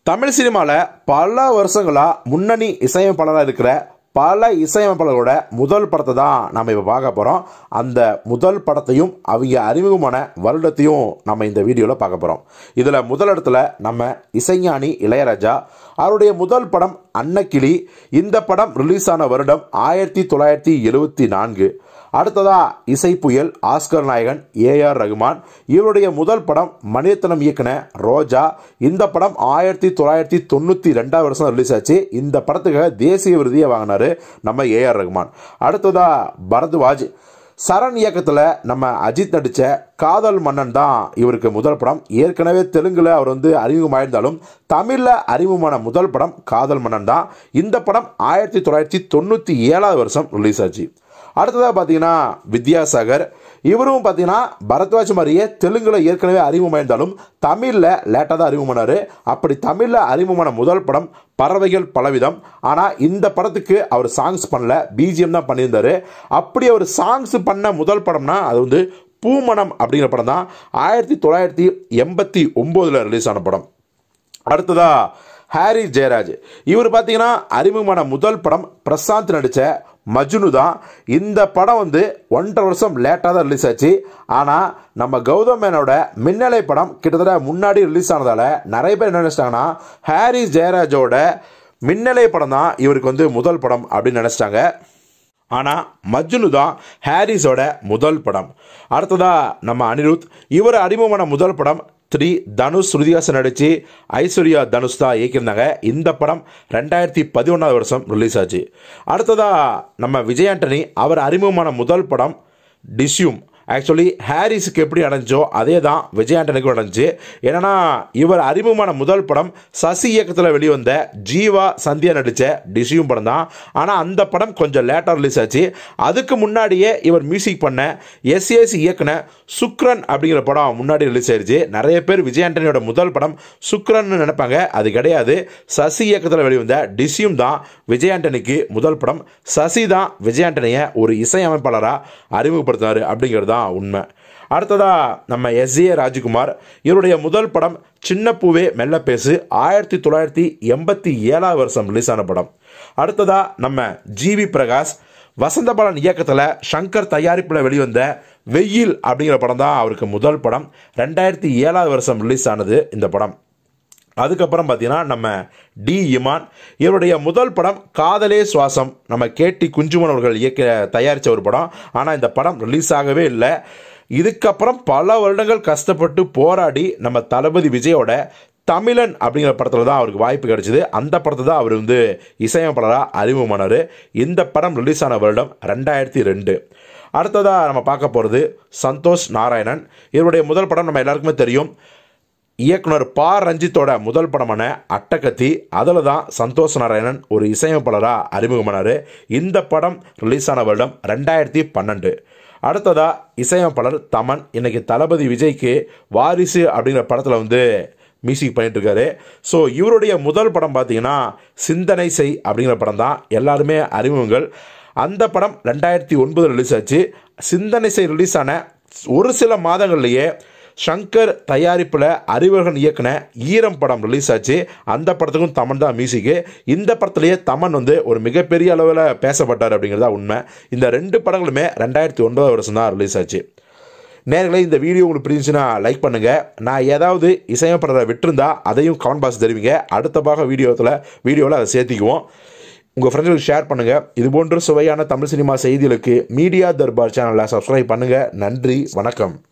தமிழ் சினிமாவில் பல வருஷங்களாக முன்னணி இசையமைப்பாளராக இருக்கிற பல இசையமைப்பாளர்களோட முதல் படத்தை தான் நம்ம இப்போ பார்க்க போகிறோம் அந்த முதல் படத்தையும் அவங்க அறிமுகமான வருடத்தையும் நம்ம இந்த வீடியோவில் பார்க்க போகிறோம் இதில் முதல் இடத்துல நம்ம இசைஞானி இளையராஜா அவருடைய முதல் படம் அன்னக்கிளி இந்த படம் ரிலீஸ் ஆன வருடம் ஆயிரத்தி தொள்ளாயிரத்தி எழுபத்தி நான்கு அடுத்ததா இசை புயல் ஆஸ்கர் நாயகன் ஏஆர் ரகுமான் இவருடைய முதல் படம் மணிரத்னம் இயக்குன ரோஜா இந்த படம் ஆயிரத்தி தொள்ளாயிரத்தி தொண்ணூற்றி ரெண்டாவது வருஷம் ரிலீஸ் ஆச்சு இந்த படத்துக்காக தேசிய விருதியை வாங்கினாரு நம்ம ஏஆர் ரகுமான் அடுத்ததா பரத்வாஜ் சரண் இயக்கத்தில் நம்ம அஜித் நடித்த காதல் மன்னன் தான் இவருக்கு முதல் படம் ஏற்கனவே தெலுங்கில் அவர் வந்து அறிமுகமாயிருந்தாலும் தமிழில் அறிமுகமான முதல் படம் காதல் மன்னன் தான் இந்த படம் ஆயிரத்தி தொள்ளாயிரத்தி தொண்ணூற்றி ஏழாவது வருஷம் ரிலீஸ் ஆச்சு அடுத்ததாக பார்த்தீங்கன்னா வித்யாசாகர் இவரும் பார்த்தீங்கன்னா பரத்வாஜ் மாதிரியே தெலுங்கில் ஏற்கனவே அறிமுகமாயிருந்தாலும் தமிழில் லேட்டாக தான் அறிமுகமானார் அப்படி தமிழில் அறிமுகமான முதல் படம் பறவைகள் பலவிதம் ஆனால் இந்த படத்துக்கு அவர் சாங்ஸ் பண்ணல பிஜிஎம் தான் பண்ணியிருந்தார் அப்படி அவர் சாங்ஸ் பண்ண முதல் படம்னா அது வந்து பூமணம் அப்படிங்கிற படம் தான் ஆயிரத்தி தொள்ளாயிரத்தி எண்பத்தி ஒம்போதில் ரிலீஸ் ஆன படம் அடுத்ததா ஹாரி ஜெயராஜ் இவர் பார்த்தீங்கன்னா அறிமுகமான முதல் படம் பிரசாந்த் நடித்த மஜ்னு தான் இந்த படம் வந்து ஒன்றரை வருஷம் லேட்டாக தான் ரிலீஸ் ஆச்சு ஆனால் நம்ம கௌதம் மேனோட மின்னலை படம் கிட்டத்தட்ட முன்னாடி ரிலீஸ் ஆனதால் நிறைய பேர் என்ன நினச்சிட்டாங்கன்னா ஹாரி ஜெயராஜோட மின்னலை படம் தான் இவருக்கு வந்து முதல் படம் அப்படின்னு நினச்சிட்டாங்க ஆனால் மஜ்னு தான் ஹாரிஸோட முதல் படம் அடுத்ததா நம்ம அனிருத் இவர் அறிமுகமான முதல் படம் த்ரீ தனுஷ் ஸ்ருதிஹாசன் நடித்து ஐஸ்வர்யா தனுஷ் தான் இயக்கியிருந்தாங்க இந்த படம் ரெண்டாயிரத்தி பதினொன்றாவது வருஷம் ரிலீஸ் ஆச்சு அடுத்ததாக நம்ம விஜய் ஆண்டனி அவர் அறிமுகமான முதல் படம் டிஷ்யூம் ஆக்சுவலி ஹாரிஸுக்கு எப்படி அடைஞ்சோ அதே தான் விஜய் ஆண்டனிக்கும் அடைஞ்சு என்னன்னா இவர் அறிமுகமான முதல் படம் சசி இயக்கத்தில் வெளிவந்த ஜீவா சந்தியா நடித்த டிசியும் படம் தான் ஆனால் அந்த படம் கொஞ்சம் லேட்டாக ரிலீஸ் ஆச்சு அதுக்கு முன்னாடியே இவர் மியூசிக் பண்ண எஸ்ஏசி இயக்குன சுக்ரன் அப்படிங்கிற படம் முன்னாடி ரிலீஸ் ஆயிருச்சு நிறைய பேர் விஜய் ஆண்டனியோட முதல் படம் சுக்ரன் நினைப்பாங்க அது கிடையாது சசி இயக்கத்தில் வெளிவந்த டிசியும் தான் விஜய் ஆண்டனிக்கு முதல் படம் சசி தான் விஜய் ஆண்டனியை ஒரு இசையமைப்பாளராக அறிமுகப்படுத்தினார் அப்படிங்கிறது தான் உண்மை அடுத்ததா நம்ம எஸ் ஏ ராஜ்குமார் இவருடைய முதல் படம் சின்ன பூவே மெல்ல பேசு ஆயிரத்தி தொள்ளாயிரத்தி எண்பத்தி ஏழாவது வருஷம் ரிலீஸ் ஆன படம் அடுத்ததா நம்ம ஜிவி பிரகாஷ் வசந்தபாலன் இயக்கத்தில் சங்கர் தயாரிப்பில் வெளிவந்த வெயில் அப்படிங்கிற படம் தான் அவருக்கு முதல் படம் ரெண்டாயிரத்தி ஏழாவது வருஷம் ரிலீஸ் ஆனது இந்த படம் அதுக்கப்புறம் பார்த்தீங்கன்னா நம்ம டி இமான் இவருடைய முதல் படம் காதலே சுவாசம் நம்ம கேடி குஞ்சுமன் அவர்கள் இயக்க தயாரித்த ஒரு படம் ஆனால் இந்த படம் ரிலீஸ் ஆகவே இல்லை இதுக்கப்புறம் பல வருடங்கள் கஷ்டப்பட்டு போராடி நம்ம தளபதி விஜயோட தமிழன் அப்படிங்கிற படத்தில் தான் அவருக்கு வாய்ப்பு கிடைச்சிது அந்த படத்தை தான் அவர் வந்து இசையமைப்பாளராக அறிமுகமானார் இந்த படம் ரிலீஸ் ஆன வருடம் ரெண்டாயிரத்தி ரெண்டு அடுத்ததாக நம்ம பார்க்க போகிறது சந்தோஷ் நாராயணன் இவருடைய முதல் படம் நம்ம எல்லாருக்குமே தெரியும் இயக்குனர் பா ரஞ்சித்தோட முதல் படமான அட்டகத்தி அதில் தான் சந்தோஷ் நாராயணன் ஒரு இசையமைப்பாளராக அறிமுகமானார் இந்த படம் ரிலீஸ் ஆன வருடம் ரெண்டாயிரத்தி பன்னெண்டு அடுத்ததா இசையமைப்பாளர் தமன் இன்னைக்கு தளபதி விஜய்க்கு வாரிசு அப்படிங்கிற படத்தில் வந்து மியூசிக் பண்ணிட்டு இருக்காரு ஸோ இவருடைய முதல் படம் பார்த்தீங்கன்னா சிந்தனை செய் அப்படிங்கிற படம் தான் எல்லாருமே அறிமுகங்கள் அந்த படம் ரெண்டாயிரத்தி ஒன்பது ரிலீஸ் ஆச்சு சிந்தனை செய் ரிலீஸ் ஆன ஒரு சில மாதங்கள்லேயே ஷங்கர் தயாரிப்பில் அறிவர்கள் இயக்குன ஈரம் படம் ரிலீஸ் ஆச்சு அந்த படத்துக்கும் தமன் தான் மியூசிக்கு இந்த படத்துலேயே தமன் வந்து ஒரு மிகப்பெரிய அளவில் பேசப்பட்டார் அப்படிங்கிறதா உண்மை இந்த ரெண்டு படங்களுமே ரெண்டாயிரத்தி ஒன்பதாவது வருஷம் தான் ரிலீஸ் ஆச்சு நேர்களே இந்த வீடியோ உங்களுக்கு பிடிச்சுன்னா லைக் பண்ணுங்கள் நான் ஏதாவது இசையப்படுறத விட்டுருந்தா அதையும் கமெண்ட் பாக்ஸ் தெரிவிங்க அடுத்த பாக வீடியோவில் வீடியோவில் அதை சேர்த்திக்குவோம் உங்கள் ஃப்ரெண்ட்ஸுக்கு ஷேர் பண்ணுங்கள் இது போன்ற சுவையான தமிழ் சினிமா செய்திகளுக்கு மீடியா தர்பார் சேனலை சப்ஸ்கிரைப் பண்ணுங்கள் நன்றி வணக்கம்